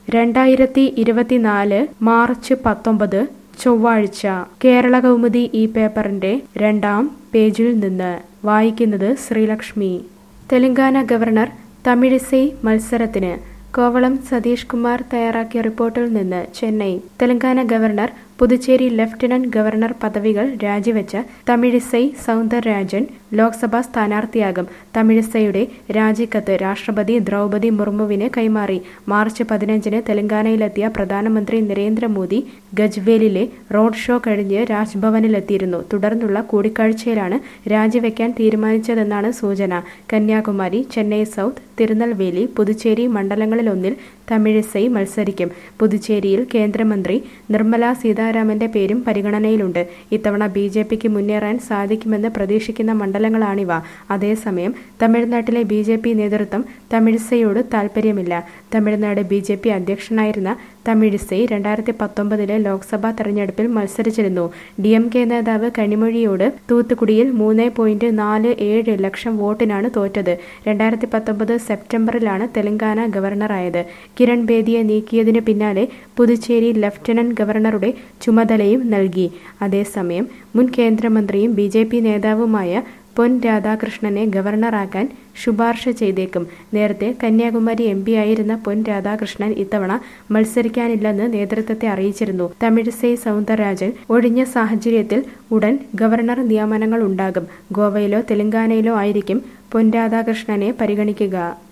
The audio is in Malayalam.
രണ്ടായിരത്തി ഇരുപത്തിനാല് മാർച്ച് പത്തൊമ്പത് ചൊവ്വാഴ്ച കേരള കൗമുദി ഈ പേപ്പറിന്റെ രണ്ടാം പേജിൽ നിന്ന് വായിക്കുന്നത് ശ്രീലക്ഷ്മി തെലങ്കാന ഗവർണർ തമിഴിസൈ മത്സരത്തിന് കോവളം സതീഷ് കുമാർ തയ്യാറാക്കിയ റിപ്പോർട്ടിൽ നിന്ന് Chennai Telangana governor Puducherry lieutenant governor പദവികൾ രാജിവെച്ച തമിഴിസൈ സൗന്ദരരാജൻ ലോക്സഭാ സ്ഥാനാർത്ഥിയാകും തമിഴിസൈയുടെ രാജിക്കത്ത് രാഷ്ട്രപതി ദ്രൗപദി മുർമുവിന് കൈമാറി മാർച്ച് പതിനഞ്ചിന് തെലങ്കാനയിലെത്തിയ പ്രധാനമന്ത്രി നരേന്ദ്രമോദി ഗജ്വേലിലെ റോഡ് ഷോ കഴിഞ്ഞ് രാജ്ഭവനിലെത്തിയിരുന്നു തുടർന്നുള്ള കൂടിക്കാഴ്ചയിലാണ് രാജിവെക്കാൻ തീരുമാനിച്ചതെന്നാണ് സൂചന കന്യാകുമാരി ചെന്നൈ സൗത്ത് തിരുനെൽവേലി പുതുച്ചേരി മണ്ഡലങ്ങളിലൊന്നിൽ തമിഴിസൈ മത്സരിക്കും പുതുച്ചേരിയിൽ കേന്ദ്രമന്ത്രി നിർമ്മല സീതാരാമന്റെ പേരും പരിഗണനയിലുണ്ട് ഇത്തവണ ബി ജെ പിക്ക് മുന്നേറാൻ സാധിക്കുമെന്ന് പ്രതീക്ഷിക്കുന്ന മണ്ഡലങ്ങളാണിവ അതേസമയം തമിഴ്നാട്ടിലെ ബി ജെ പി നേതൃത്വം തമിഴിസൈയോട് താൽപ്പര്യമില്ല തമിഴ്നാട് ബി ജെ പി അധ്യക്ഷനായിരുന്ന തമിഴിസൈ രണ്ടായിരത്തി പത്തൊമ്പതിലെ ലോക്സഭാ തെരഞ്ഞെടുപ്പിൽ മത്സരിച്ചിരുന്നു ഡി എം കെ നേതാവ് കനിമൊഴിയോട് തൂത്തുക്കുടിയിൽ മൂന്ന് പോയിന്റ് നാല് ഏഴ് ലക്ഷം വോട്ടിനാണ് തോറ്റത് രണ്ടായിരത്തി പത്തൊമ്പത് സെപ്റ്റംബറിലാണ് തെലങ്കാന ഗവർണറായത് കിരൺ ബേദിയെ നീക്കിയതിനു പിന്നാലെ പുതുച്ചേരി ലഫ്റ്റനന്റ് ഗവർണറുടെ ചുമതലയും നൽകി അതേസമയം മുൻ കേന്ദ്രമന്ത്രിയും ബി ജെ പി നേതാവുമായ പൊൻ രാധാകൃഷ്ണനെ ഗവർണറാക്കാൻ ശുപാർശ ചെയ്തേക്കും നേരത്തെ കന്യാകുമാരി എം പി ആയിരുന്ന പൊൻ രാധാകൃഷ്ണൻ ഇത്തവണ മത്സരിക്കാനില്ലെന്ന് നേതൃത്വത്തെ അറിയിച്ചിരുന്നു തമിഴിസൈ സൗന്ദരരാജൻ ഒഴിഞ്ഞ സാഹചര്യത്തിൽ ഉടൻ ഗവർണർ നിയമനങ്ങൾ ഉണ്ടാകും ഗോവയിലോ തെലങ്കാനയിലോ ആയിരിക്കും പൊൻ രാധാകൃഷ്ണനെ പരിഗണിക്കുക